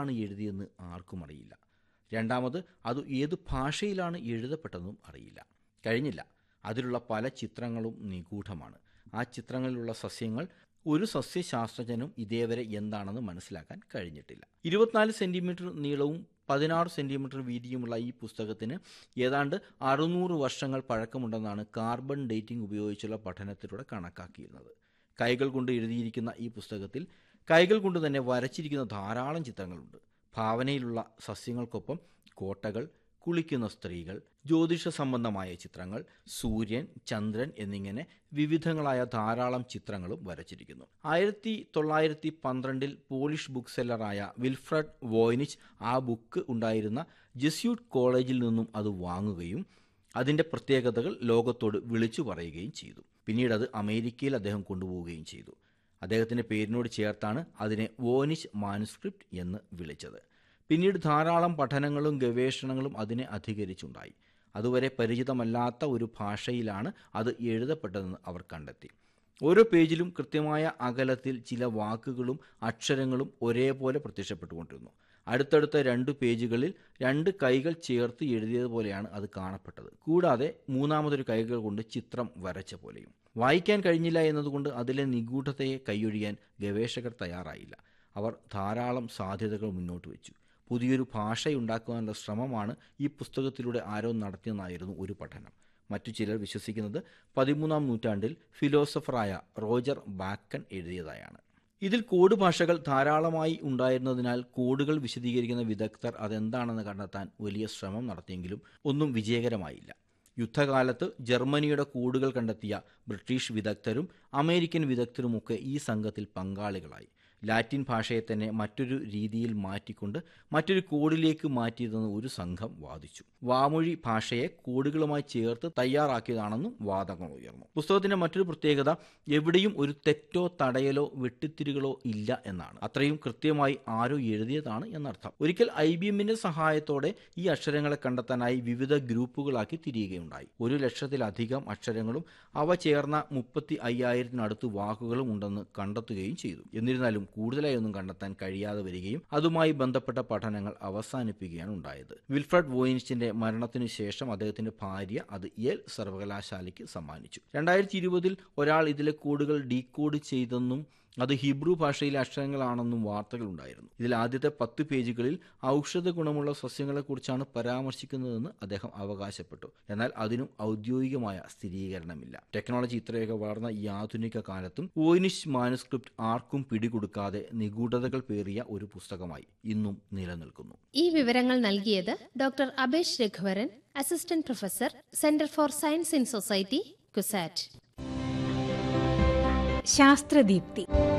ആരാണ് എഴുതിയെന്ന് ആർക്കും അറിയില്ല രണ്ടാമത് അത് ഏത് ഭാഷയിലാണ് എഴുതപ്പെട്ടതെന്നും അറിയില്ല കഴിഞ്ഞില്ല അതിലുള്ള പല ചിത്രങ്ങളും നിഗൂഢമാണ് ആ ചിത്രങ്ങളിലുള്ള സസ്യങ്ങൾ ഒരു സസ്യശാസ്ത്രജ്ഞനും ഇതേവരെ എന്താണെന്ന് മനസ്സിലാക്കാൻ കഴിഞ്ഞിട്ടില്ല ഇരുപത്തിനാല് സെൻറ്റിമീറ്റർ നീളവും പതിനാറ് സെൻറ്റിമീറ്റർ വീതിയുമുള്ള ഈ പുസ്തകത്തിന് ഏതാണ്ട് അറുന്നൂറ് വർഷങ്ങൾ പഴക്കമുണ്ടെന്നാണ് കാർബൺ ഡേറ്റിംഗ് ഉപയോഗിച്ചുള്ള പഠനത്തിലൂടെ കണക്കാക്കിയിരുന്നത് കൈകൾ കൊണ്ട് എഴുതിയിരിക്കുന്ന ഈ പുസ്തകത്തിൽ കൈകൾ കൊണ്ട് തന്നെ വരച്ചിരിക്കുന്ന ധാരാളം ചിത്രങ്ങളുണ്ട് ഭാവനയിലുള്ള സസ്യങ്ങൾക്കൊപ്പം കോട്ടകൾ കുളിക്കുന്ന സ്ത്രീകൾ ജ്യോതിഷ സംബന്ധമായ ചിത്രങ്ങൾ സൂര്യൻ ചന്ദ്രൻ എന്നിങ്ങനെ വിവിധങ്ങളായ ധാരാളം ചിത്രങ്ങളും വരച്ചിരിക്കുന്നു ആയിരത്തി തൊള്ളായിരത്തി പന്ത്രണ്ടിൽ പോളിഷ് ബുക്ക് സെല്ലറായ വിൽഫ്രഡ് വോയ്നിച്ച് ആ ബുക്ക് ഉണ്ടായിരുന്ന ജെസ്യൂട്ട് കോളേജിൽ നിന്നും അത് വാങ്ങുകയും അതിൻ്റെ പ്രത്യേകതകൾ ലോകത്തോട് വിളിച്ചു പറയുകയും ചെയ്തു പിന്നീട് അത് അമേരിക്കയിൽ അദ്ദേഹം കൊണ്ടുപോവുകയും ചെയ്തു അദ്ദേഹത്തിൻ്റെ പേരിനോട് ചേർത്താണ് അതിനെ വോനിഷ് മാനുസ്ക്രിപ്റ്റ് എന്ന് വിളിച്ചത് പിന്നീട് ധാരാളം പഠനങ്ങളും ഗവേഷണങ്ങളും അതിനെ അധികരിച്ചുണ്ടായി അതുവരെ പരിചിതമല്ലാത്ത ഒരു ഭാഷയിലാണ് അത് എഴുതപ്പെട്ടതെന്ന് അവർ കണ്ടെത്തി ഓരോ പേജിലും കൃത്യമായ അകലത്തിൽ ചില വാക്കുകളും അക്ഷരങ്ങളും ഒരേപോലെ പ്രത്യക്ഷപ്പെട്ടുകൊണ്ടിരുന്നു അടുത്തടുത്ത രണ്ട് പേജുകളിൽ രണ്ട് കൈകൾ ചേർത്ത് എഴുതിയതുപോലെയാണ് അത് കാണപ്പെട്ടത് കൂടാതെ മൂന്നാമതൊരു കൈകൾ കൊണ്ട് ചിത്രം വരച്ച പോലെയും വായിക്കാൻ കഴിഞ്ഞില്ല എന്നതുകൊണ്ട് അതിലെ നിഗൂഢതയെ കൈയൊഴിയാൻ ഗവേഷകർ തയ്യാറായില്ല അവർ ധാരാളം സാധ്യതകൾ മുന്നോട്ട് വെച്ചു പുതിയൊരു ഭാഷയുണ്ടാക്കുവാനുള്ള ശ്രമമാണ് ഈ പുസ്തകത്തിലൂടെ ആരോ നടത്തിയെന്നായിരുന്നു ഒരു പഠനം മറ്റു ചിലർ വിശ്വസിക്കുന്നത് പതിമൂന്നാം നൂറ്റാണ്ടിൽ ഫിലോസഫറായ റോജർ ബാക്കൺ എഴുതിയതായാണ് ഇതിൽ കോഡ് ഭാഷകൾ ധാരാളമായി ഉണ്ടായിരുന്നതിനാൽ കോഡുകൾ വിശദീകരിക്കുന്ന വിദഗ്ധർ അതെന്താണെന്ന് കണ്ടെത്താൻ വലിയ ശ്രമം നടത്തിയെങ്കിലും ഒന്നും വിജയകരമായില്ല യുദ്ധകാലത്ത് ജർമ്മനിയുടെ കൂടുകൾ കണ്ടെത്തിയ ബ്രിട്ടീഷ് വിദഗ്ധരും അമേരിക്കൻ വിദഗ്ധരുമൊക്കെ ഈ സംഘത്തിൽ പങ്കാളികളായി ലാറ്റിൻ ഭാഷയെ തന്നെ മറ്റൊരു രീതിയിൽ മാറ്റിക്കൊണ്ട് മറ്റൊരു കോഡിലേക്ക് മാറ്റിയതെന്ന് ഒരു സംഘം വാദിച്ചു വാമൊഴി ഭാഷയെ കോഡുകളുമായി ചേർത്ത് തയ്യാറാക്കിയതാണെന്നും വാദങ്ങൾ ഉയർന്നു പുസ്തകത്തിന്റെ മറ്റൊരു പ്രത്യേകത എവിടെയും ഒരു തെറ്റോ തടയലോ വെട്ടിത്തിരികളോ ഇല്ല എന്നാണ് അത്രയും കൃത്യമായി ആരോ എഴുതിയതാണ് എന്നർത്ഥം ഒരിക്കൽ ഐ ബി എമ്മിന്റെ സഹായത്തോടെ ഈ അക്ഷരങ്ങളെ കണ്ടെത്താനായി വിവിധ ഗ്രൂപ്പുകളാക്കി തിരിയുകയുണ്ടായി ഒരു ലക്ഷത്തിലധികം അക്ഷരങ്ങളും അവ ചേർന്ന മുപ്പത്തി അയ്യായിരത്തിനടുത്ത് വാക്കുകളും ഉണ്ടെന്ന് കണ്ടെത്തുകയും ചെയ്തു എന്നിരുന്നാലും കൂടുതലായി ഒന്നും കണ്ടെത്താൻ കഴിയാതെ വരികയും അതുമായി ബന്ധപ്പെട്ട പഠനങ്ങൾ അവസാനിപ്പിക്കുകയാണ് ഉണ്ടായത് വിൽഫ്രഡ് വോയിനിച്ചിന്റെ മരണത്തിനു ശേഷം അദ്ദേഹത്തിന്റെ ഭാര്യ അത് യേൽ സർവകലാശാലയ്ക്ക് സമ്മാനിച്ചു രണ്ടായിരത്തി ഇരുപതിൽ ഒരാൾ ഇതിലെ കോഡുകൾ ഡീകോഡ് ചെയ്തെന്നും അത് ഹിബ്രു ഭാഷയിലെ അക്ഷരങ്ങളാണെന്നും വാർത്തകളുണ്ടായിരുന്നു ഇതിൽ ആദ്യത്തെ പത്ത് പേജുകളിൽ ഔഷധ ഗുണമുള്ള സസ്യങ്ങളെക്കുറിച്ചാണ് പരാമർശിക്കുന്നതെന്ന് അദ്ദേഹം അവകാശപ്പെട്ടു എന്നാൽ അതിനും ഔദ്യോഗികമായ സ്ഥിരീകരണമില്ല ടെക്നോളജി ഇത്രയൊക്കെ വളർന്ന ഈ ആധുനിക കാലത്തും വോയിനിഷ് മാനുസ്ക്രിപ്റ്റ് ആർക്കും പിടികൊടുക്കാതെ നിഗൂഢതകൾ പേറിയ ഒരു പുസ്തകമായി ഇന്നും നിലനിൽക്കുന്നു ഈ വിവരങ്ങൾ നൽകിയത് doctor Abesh Raghuvaran assistant professor centre for science in society CUSAT ശാസ്ത്രദീപ്തി